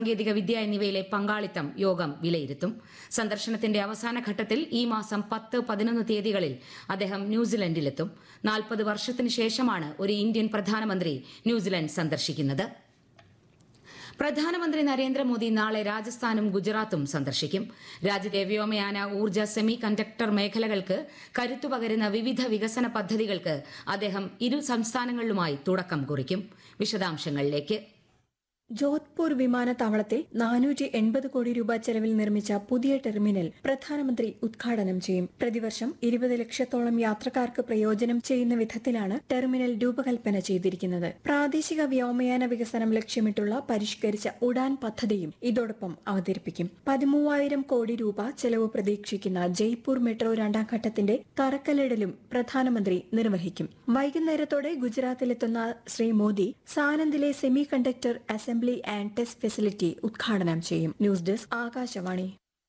സാങ്കേതിക വിദ്യ എന്നിവയിലെ പങ്കാളിത്തം യോഗം വിലയിരുത്തും സന്ദർശനത്തിന്റെ അവസാന ഘട്ടത്തിൽ ഈ മാസം പത്ത് പതിനൊന്ന് തീയതികളിൽ അദ്ദേഹം ന്യൂസിലൻഡിലെത്തും നാൽപ്പത് വർഷത്തിന് ശേഷമാണ് ഒരു ഇന്ത്യൻ പ്രധാനമന്ത്രി ന്യൂസിലൻഡ് സന്ദർശിക്കുന്നത് പ്രധാനമന്ത്രി നരേന്ദ്രമോദി നാളെ രാജസ്ഥാനും ഗുജറാത്തും സന്ദർശിക്കും രാജ്യത്തെ വ്യോമയാന ഊർജ്ജ സെമി കണ്ടക്ടർ മേഖലകൾക്ക് കരുത്തുപകരുന്ന വിവിധ വികസന പദ്ധതികൾക്ക് അദ്ദേഹം ഇരു സംസ്ഥാനങ്ങളിലുമായി തുടക്കം കുറിക്കും വിശദാംശങ്ങളിലേക്ക് ജോധ്പൂർ വിമാനത്താവളത്തിൽ നാനൂറ്റി എൺപത് കോടി രൂപ ചെലവിൽ നിർമ്മിച്ച പുതിയ ടെർമിനൽ പ്രധാനമന്ത്രി ഉദ്ഘാടനം ചെയ്യും പ്രതിവർഷം ഇരുപത് ലക്ഷത്തോളം യാത്രക്കാർക്ക് പ്രയോജനം ചെയ്യുന്ന വിധത്തിലാണ് ടെർമിനൽ രൂപകൽപ്പന ചെയ്തിരിക്കുന്നത് പ്രാദേശിക വ്യോമയാന വികസനം ലക്ഷ്യമിട്ടുള്ള പരിഷ്കരിച്ച ഉഡാൻ പദ്ധതിയും ഇതോടൊപ്പം അവതരിപ്പിക്കും പതിമൂവായിരം കോടി രൂപ ചെലവ് പ്രതീക്ഷിക്കുന്ന ജയ്പൂർ മെട്രോ രണ്ടാം ഘട്ടത്തിന്റെ തറക്കല്ലിടലും പ്രധാനമന്ത്രി നിർവഹിക്കും വൈകുന്നേരത്തോടെ ഗുജറാത്തിലെത്തുന്ന ശ്രീ മോദി സാനന്ദിലെ semiconductor assembly and test facility ഉദ്ഘാടനം ചെയ്യും ന്യൂസ് ഡെസ്ക് ആകാശവാണി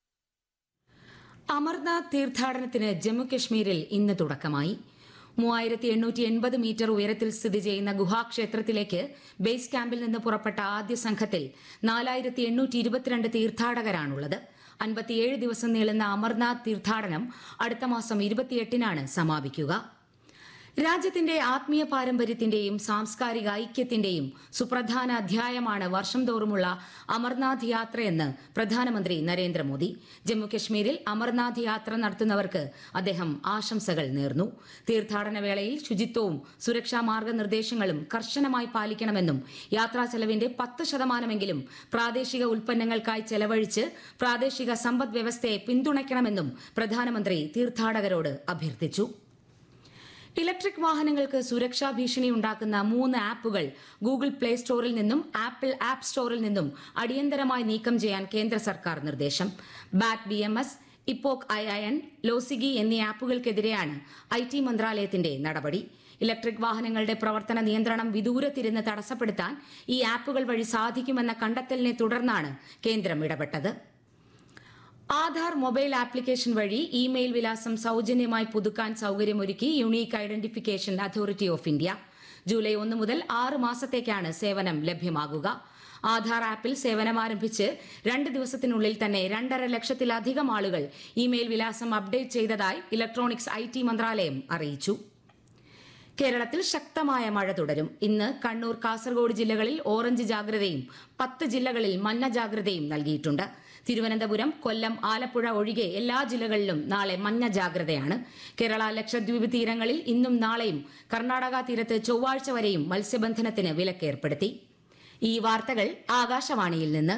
അമർനാഥ് തീർത്ഥാടനത്തിന് ജമ്മുകശ്മീരിൽ ഇന്ന് തുടക്കമായി മൂവായിരത്തി എണ്ണൂറ്റി എൺപത് മീറ്റർ ഉയരത്തിൽ സ്ഥിതി ചെയ്യുന്ന ഗുഹാക്ഷേത്രത്തിലേക്ക് ബേസ് ക്യാമ്പിൽ നിന്ന് പുറപ്പെട്ട ആദ്യ സംഘത്തിൽ നാലായിരത്തി എണ്ണൂറ്റി ഇരുപത്തിരണ്ട് തീർത്ഥാടകരാണുള്ളത് അൻപത്തിയേഴ് ദിവസം നീളുന്ന അമർനാഥ് തീർത്ഥാടനം അടുത്ത മാസം ഇരുപത്തിയെട്ടിനാണ് സമാപിക്കുക രാജ്യത്തിന്റെ ആത്മീയ പാരമ്പര്യത്തിന്റെയും സാംസ്കാരിക ഐക്യത്തിന്റെയും സുപ്രധാന അധ്യായമാണ് വർഷം തോറുമുള്ള അമർനാഥ് യാത്രയെന്ന് പ്രധാനമന്ത്രി നരേന്ദ്രമോദി ജമ്മുകശ്മീരിൽ അമർനാഥ് യാത്ര നടത്തുന്നവർക്ക് അദ്ദേഹം ആശംസകൾ നേർന്നു തീർത്ഥാടന വേളയിൽ ശുചിത്വവും സുരക്ഷാ മാർഗനിർദ്ദേശങ്ങളും കർശനമായി പാലിക്കണമെന്നും യാത്രാ ചെലവിന്റെ പത്ത് ശതമാനമെങ്കിലും പ്രാദേശിക ഉൽപ്പന്നങ്ങൾക്കായി ചെലവഴിച്ച് പ്രാദേശിക സമ്പദ് വ്യവസ്ഥയെ പിന്തുണയ്ക്കണമെന്നും പ്രധാനമന്ത്രി തീർത്ഥാടകരോട് അഭ്യർത്ഥിച്ചു ഇലക്ട്രിക് വാഹനങ്ങൾക്ക് സുരക്ഷാ ഭീഷണി ഉണ്ടാക്കുന്ന മൂന്ന് ആപ്പുകൾ ഗൂഗിൾ പ്ലേ സ്റ്റോറിൽ നിന്നും ആപ്പിൾ ആപ്പ് സ്റ്റോറിൽ നിന്നും അടിയന്തരമായി നീക്കം ചെയ്യാൻ കേന്ദ്ര സർക്കാർ നിർദ്ദേശം ബാറ്റ് ബി എം എസ് ഇപ്പോക് ഐ ഐ എൻ ലോസിഗി എന്നീ ആപ്പുകൾക്കെതിരെയാണ് ഐ ടി മന്ത്രാലയത്തിന്റെ നടപടി ഇലക്ട്രിക് വാഹനങ്ങളുടെ പ്രവർത്തന നിയന്ത്രണം വിദൂരത്തിരുന്ന് തടസ്സപ്പെടുത്താൻ ഈ ആപ്പുകൾ വഴി സാധിക്കുമെന്ന കണ്ടെത്തലിനെ തുടർന്നാണ് കേന്ദ്രം ഇടപെട്ടത് ആധാർ മൊബൈൽ ആപ്ലിക്കേഷൻ വഴി ഇമെയിൽ വിലാസം സൌജന്യമായി പുതുക്കാൻ സൌകര്യമൊരുക്കി unique identification authority of India July ഒന്ന് മുതൽ ആറ് മാസത്തേക്കാണ് സേവനം ലഭ്യമാകുക ആധാർ ആപ്പിൽ സേവനം ആരംഭിച്ച് രണ്ട് ദിവസത്തിനുള്ളിൽ തന്നെ രണ്ടര ലക്ഷത്തിലധികം ആളുകൾ ഇമെയിൽ വിലാസം അപ്ഡേറ്റ് ചെയ്തതായി ഇലക്ട്രോണിക്സ് ഐ മന്ത്രാലയം അറിയിച്ചു കേരളത്തിൽ ശക്തമായ മഴ തുടരും ഇന്ന് കണ്ണൂർ കാസർഗോഡ് ജില്ലകളിൽ ഓറഞ്ച് ജാഗ്രതയും പത്ത് ജില്ലകളിൽ മഞ്ഞ ജാഗ്രതയും നൽകിയിട്ടുണ്ട് തിരുവനന്തപുരം കൊല്ലം ആലപ്പുഴ ഒഴികെ എല്ലാ ജില്ലകളിലും നാളെ മഞ്ഞ ജാഗ്രതയാണ് കേരള ലക്ഷദ്വീപ് തീരങ്ങളിൽ ഇന്നും നാളെയും കർണാടക തീരത്ത് ചൊവ്വാഴ്ച വരെയും മത്സ്യബന്ധനത്തിന് വിലക്കേർപ്പെടുത്തി ഈ വാർത്തകൾ ആകാശവാണിയിൽ നിന്ന്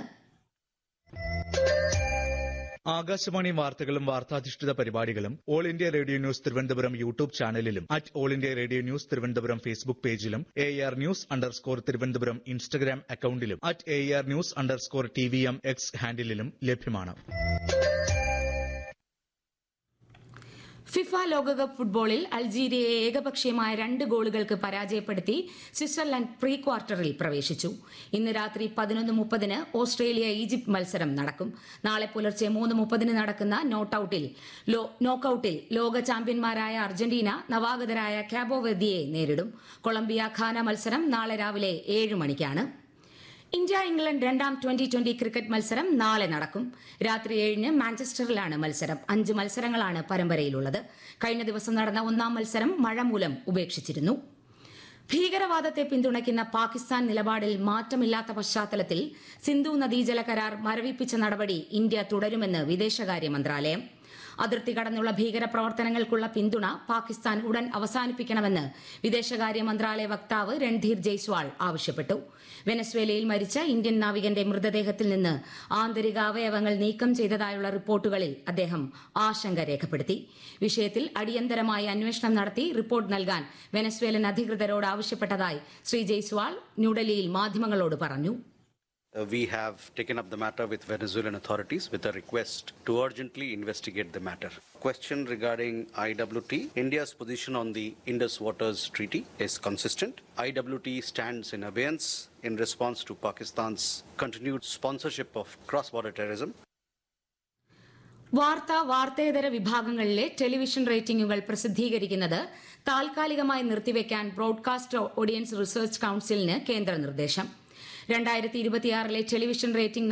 ആകാശവാണി വാർത്തകളും വാർത്താധിഷ്ഠിത പരിപാടികളും all India radio news Thiruvananthapuram YouTube ചാനലിലും at all India radio news Thiruvananthapuram Facebook പേജിലും A R news underscore Thiruvananthapuram Instagram അക്കൌണ്ടിലും at A R news underscore T V M X ഹാൻഡിലും ലഭ്യമാണ് ഫിഫ ലോകകപ്പ് ഫുട്ബോളിൽ അൾജീരിയയെ ഏകപക്ഷീയമായ രണ്ട് ഗോളുകൾക്ക് പരാജയപ്പെടുത്തി സ്വിറ്റ്സർലൻഡ് പ്രീ ക്വാർട്ടറിൽ പ്രവേശിച്ചു ഇന്ന് രാത്രി പതിനൊന്ന് മുപ്പതിന് ഓസ്ട്രേലിയ ഈജിപ്ത് മത്സരം നടക്കും നാളെ പുലർച്ചെ മൂന്ന് മുപ്പതിന് നടക്കുന്ന നോട്ടൌട്ടിൽ നോക്കൌട്ടിൽ ലോക ചാമ്പ്യന്മാരായ അർജന്റീന നവാഗതരായ കാബോവെർദിയെ നേരിടും കൊളംബിയ ഖാന മത്സരം നാളെ രാവിലെ ഏഴ് മണിക്കാണ് ഇന്ത്യ ഇംഗ്ലണ്ട് രണ്ടാം ട്വന്റി ട്വന്റി ക്രിക്കറ്റ് മത്സരം നാളെ നടക്കും രാത്രി ഏഴിന് മാഞ്ചസ്റ്ററിലാണ് മത്സരം അഞ്ച് മത്സരങ്ങളാണ് പരമ്പരയിലുള്ളത് കഴിഞ്ഞ ദിവസം നടന്ന ഒന്നാം മത്സരം മഴ മൂലം ഉപേക്ഷിച്ചിരുന്നു ഭീകരവാദത്തെ പിന്തുണയ്ക്കുന്ന പാകിസ്ഥാൻ നിലപാടിൽ മാറ്റമില്ലാത്ത പശ്ചാത്തലത്തിൽ സിന്ധു നദീജല കരാർ മരവിപ്പിച്ച നടപടി ഇന്ത്യ തുടരുമെന്ന് വിദേശകാര്യ മന്ത്രാലയം അതിർത്തി കടന്നുള്ള ഭീകരപ്രവർത്തനങ്ങൾക്കുള്ള പിന്തുണ പാകിസ്ഥാൻ ഉടൻ അവസാനിപ്പിക്കണമെന്ന് വിദേശകാര്യ മന്ത്രാലയ വക്താവ് രൺധീർ ജയ്സ്വാൾ ആവശ്യപ്പെട്ടു വെനസ്വേലയിൽ മരിച്ച ഇന്ത്യൻ നാവികന്റെ മൃതദേഹത്തിൽ നിന്ന് ആന്തരിക അവയവങ്ങൾ നീക്കം ചെയ്തതായുള്ള റിപ്പോർട്ടുകളിൽ അദ്ദേഹം ആശങ്ക രേഖപ്പെടുത്തി വിഷയത്തിൽ അടിയന്തരമായി അന്വേഷണം നടത്തി റിപ്പോർട്ട് നൽകാൻ വെനസ്വേലൻ അധികൃതരോട് ആവശ്യപ്പെട്ടതായി ശ്രീ ജയ്സ്വാൾ ന്യൂഡൽഹിയിൽ മാധ്യമങ്ങളോട് പറഞ്ഞു Uh, we have taken up the matter with Venezuelan authorities with a request to urgently investigate the matter. Question regarding IWT. India's position on the Indus Waters Treaty is consistent. IWT stands in abeyance in response to Pakistan's continued sponsorship of cross border terrorism. വാർത്താ വാർത്തേതര വിഭാഗങ്ങളിലെ television റേറ്റിംഗുകൾ പ്രസിദ്ധീകരിക്കുന്നത് താൽക്കാലികമായി നിർത്തിവെക്കാൻ broadcast audience research കൌൺസിലിന് കേന്ദ്ര നിർദ്ദേശം രണ്ടായിരത്തി ഇരുപത്തിയാറിലെ ടെലിവിഷൻ റേറ്റിംഗ്